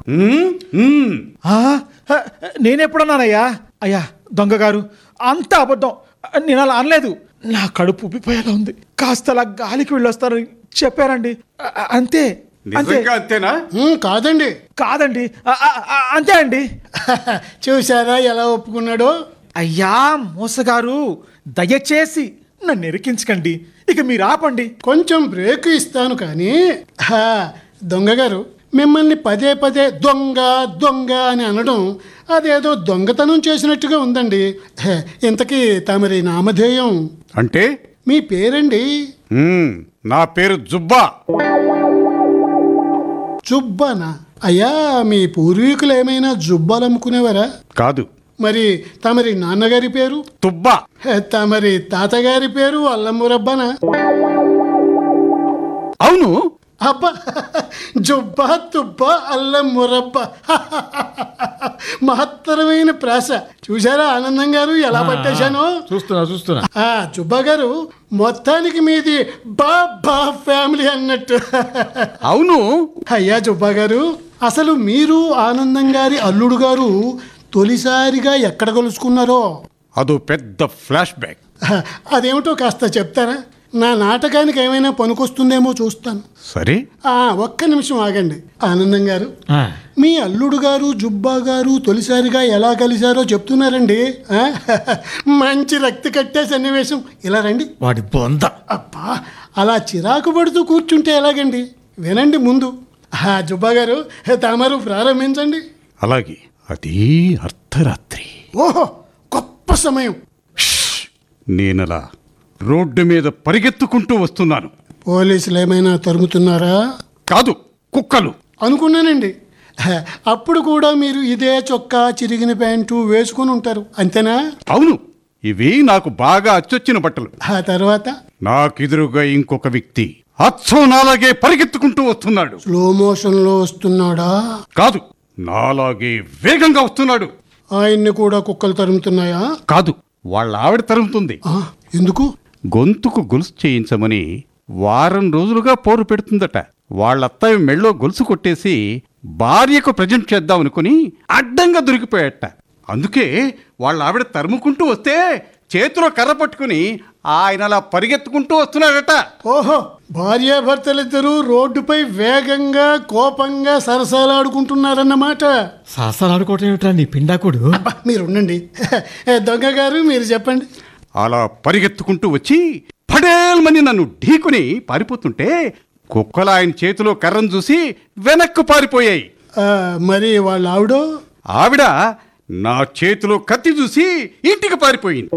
ఉమ్, ఉమ్. ఆ, ఆ, నేనెప్పుడన్నానయ్యా అయ్యా దొంగ గారు అంత అబద్ధం నేను అలా అనలేదు నా కడుపు ఉబ్బిపోయేలా ఉంది కాస్త అలా గాలికి వెళ్ళొస్తారని చెప్పారండి ఆ, ఆ, అంతే అంతే నిజంగా అంతేనా ఉమ్, కాదండి కాదండి ఆ, ఆ, ఆ, అంతే అండి చూసారా ఎలా ఒప్పుకున్నాడో అయ్యా మోసగారు దయచేసి నన్ను ఎరికించకండి ఇక మీరు ఆపండి కొంచెం బ్రేక్ ఇస్తాను కానీ హా, దొంగ గారు మిమ్మల్ని పదే పదే దొంగ దొంగ అని అనడం అదేదో దొంగతనం చేసినట్టుగా ఉందండి హే, ఇంతకీ తమరి నామధేయం అంటే మీ పేరండి ఉమ్, నా పేరు జుబ్బా జుబ్బానా అయ్యా మీ పూర్వీకులు ఏమైనా జుబ్బాలు అమ్ముకునేవారా కాదు మరి తమరి నాన్నగారి పేరు తుబ్బా హే, తమరి తాతగారి పేరు అల్లమురబ్బనా అవును అబ్బా జుబ్బా తుబ్బా అల్లం మురబ్బ మహత్తరమైన ప్రాస చూసారా ఆనందం గారు ఎలా పట్టేశాను చూస్తున్నా చూస్తున్నా ఆ జుబ్బా గారు మొత్తానికి మీది బా బా ఫ్యామిలీ అన్నట్టు అవును అయ్యా జుబ్బా గారు అసలు మీరు ఆనందం గారి అల్లుడు గారు తొలిసారిగా ఎక్కడ కలుసుకున్నారో అదో పెద్ద ఫ్లాష్ బ్యాక్ అదేమిటో కాస్త చెప్తారా నా నాటకానికి ఏమైనా పనికొస్తుందేమో చూస్తాను సరే ఆ, ఒక్క నిమిషం ఆగండి ఆనందం గారు మీ అల్లుడు గారు జుబ్బా గారు తొలిసారిగా ఎలా కలిశారో చెప్తున్నారండి ఆ? మంచి రక్తి కట్టే సన్నివేశం ఇలా రండి వాడి బొంద అబ్బా అలా చిరాకు పడుతూ కూర్చుంటే ఎలాగండి వినండి ముందు ఆ, జుబ్బా గారు తమరు ప్రారంభించండి అలాగే అది అర్ధరాత్రి ఓహో గొప్ప సమయం నేనలా రోడ్డు మీద పరిగెత్తుకుంటూ వస్తున్నాను పోలీసులు ఏమైనా తరుముతున్నారా కాదు కుక్కలు అనుకున్నానండి హ, అప్పుడు కూడా మీరు ఇదే చొక్కా చిరిగిన ప్యాంటు వేసుకుని ఉంటారు అంతేనా అవును ఇవి నాకు బాగా అచ్చొచ్చిన బట్టలు ఆ తర్వాత నాకెదురుగా ఇంకొక వ్యక్తి అచ్చం నాలాగే పరిగెత్తుకుంటూ వస్తున్నాడు స్లో మోషన్లో వస్తున్నాడా కాదు నాలాగే వేగంగా వస్తున్నాడు ఆయన్ని కూడా కుక్కలు తరుముతున్నాయా కాదు వాళ్ళ ఆవిడ తరుముతుంది ఆ, ఎందుకు గొంతుకు గొలుసు చేయించమని వారం రోజులుగా పోరు పెడుతుందట వాళ్ళ అత్తయ్య మెళ్ళో గొలుసు కొట్టేసి భార్యకు ప్రజెంట్ చేద్దామనుకుని అడ్డంగా దొరికిపోయాట అందుకే వాళ్ళ ఆవిడ తరుముకుంటూ వస్తే చేతిలో కర్ర పట్టుకుని ఆయన అలా పరిగెత్తుకుంటూ వస్తున్నాడట ఓహో భార్యాభర్తలిద్దరూ రోడ్డుపై వేగంగా కోపంగా సరసాలాడుకుంటున్నారన్నమాట సరసలాడుకోవటం ఏమిట్రా నీ పిండాకుడు అబ్బా, మీరు ఉండండి దొంగ గారు మీరు చెప్పండి అలా పరిగెత్తుకుంటూ వచ్చి పడేల్మని నన్ను ఢీకుని పారిపోతుంటే కుక్కలు ఆయన చేతిలో కర్రను చూసి వెనక్కు పారిపోయాయి ఆ, మరి వాళ్ళ ఆవిడో ఆవిడ నా చేతిలో కత్తి చూసి ఇంటికి పారిపోయింది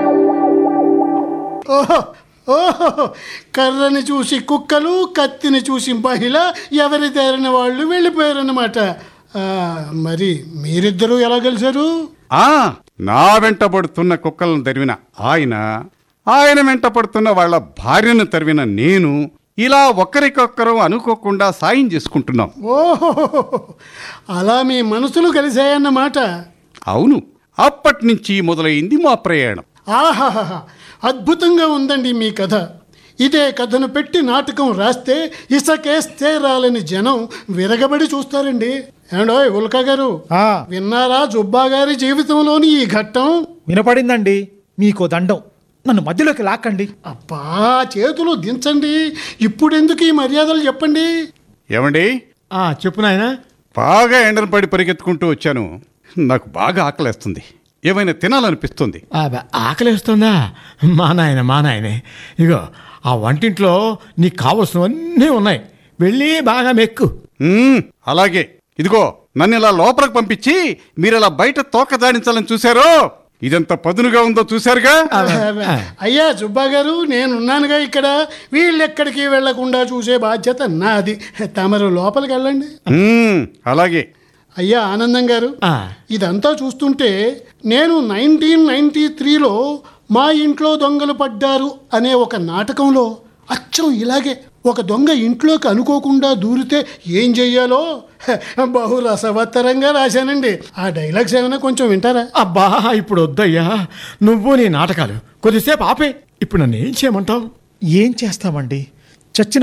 ఓహో ఓహో కర్రని చూసి కుక్కలు కత్తిని చూసి మహిళ ఎవరి దారిన వాళ్ళు వెళ్ళిపోయారన్నమాట ఆ, మరి మీరిద్దరూ ఎలా కలిశారు ఆ నా వెంట పడుతున్న కుక్కలను తరివిన ఆయన ఆయన వెంట పడుతున్న వాళ్ళ భార్యను తరివిన నేను ఇలా ఒకరికొకరు అనుకోకుండా సాయం చేసుకుంటున్నాం ఓహో అలా మీ మనసులు కలిశాయన్నమాట అవును అప్పటి నుంచి మొదలైంది మా ప్రయాణం ఆహాహా అద్భుతంగా ఉందండి మీ కథ ఇదే కథను పెట్టి నాటకం రాస్తే ఇసకేస్తే రాలని జనం విరగబడి చూస్తారండి ఏమండోయ్ ఉల్కా గారు ఆ. విన్నారా జుబ్బా గారి జీవితంలోని ఈ ఘట్టం వినపడిందండి మీకో దండం నన్ను మధ్యలోకి లాక్కండి అబ్బా చేతులు దించండి ఇప్పుడెందుకు ఈ మర్యాదలు చెప్పండి ఏమండి చెప్పు నాయనా బాగా ఎండను పడి పరిగెత్తుకుంటూ వచ్చాను నాకు బాగా ఆకలేస్తుంది ఏమైనా తినాలనిపిస్తుంది ఆకలిస్తుందా మా నాయన మా నాయనే ఇగో ఆ వంటింట్లో నీకు కావలసినవన్నీ ఉన్నాయి వెళ్ళి బాగా మెక్కు మ్మ్, అలాగే ఇదిగో నన్ను ఇలా లోపలికి పంపించి మీరు ఇలా బయట తోక దాడించాలని చూశారో ఇదెంత పదునుగా ఉందో చూశారుగా అయ్యా జుబ్బా గారు నేనున్నానుగా ఇక్కడ వీళ్ళెక్కడికి వెళ్లకుండా చూసే బాధ్యత నాది తమరు లోపలికి వెళ్ళండి మ్మ్, అలాగే అయ్యా ఆనందం గారు ఆ. ఇదంతా చూస్తుంటే నేను నైన్టీన్ నైన్టీ త్రీలో మా ఇంట్లో దొంగలు పడ్డారు అనే ఒక నాటకంలో అచ్చం ఇలాగే ఒక దొంగ ఇంట్లోకి అనుకోకుండా దూరితే ఏం చెయ్యాలో హ, బహు రసవత్తరంగా రాశానండి ఆ డైలాగ్స్ ఏమైనా కొంచెం వింటారా అబ్బా ఇప్పుడు వద్దయ్యా నువ్వు నీ నాటకాలు కొద్దిసేపు ఆపే ఇప్పుడు నన్ను ఏం చేయమంటావు ఏం చేస్తామండి చచ్చిన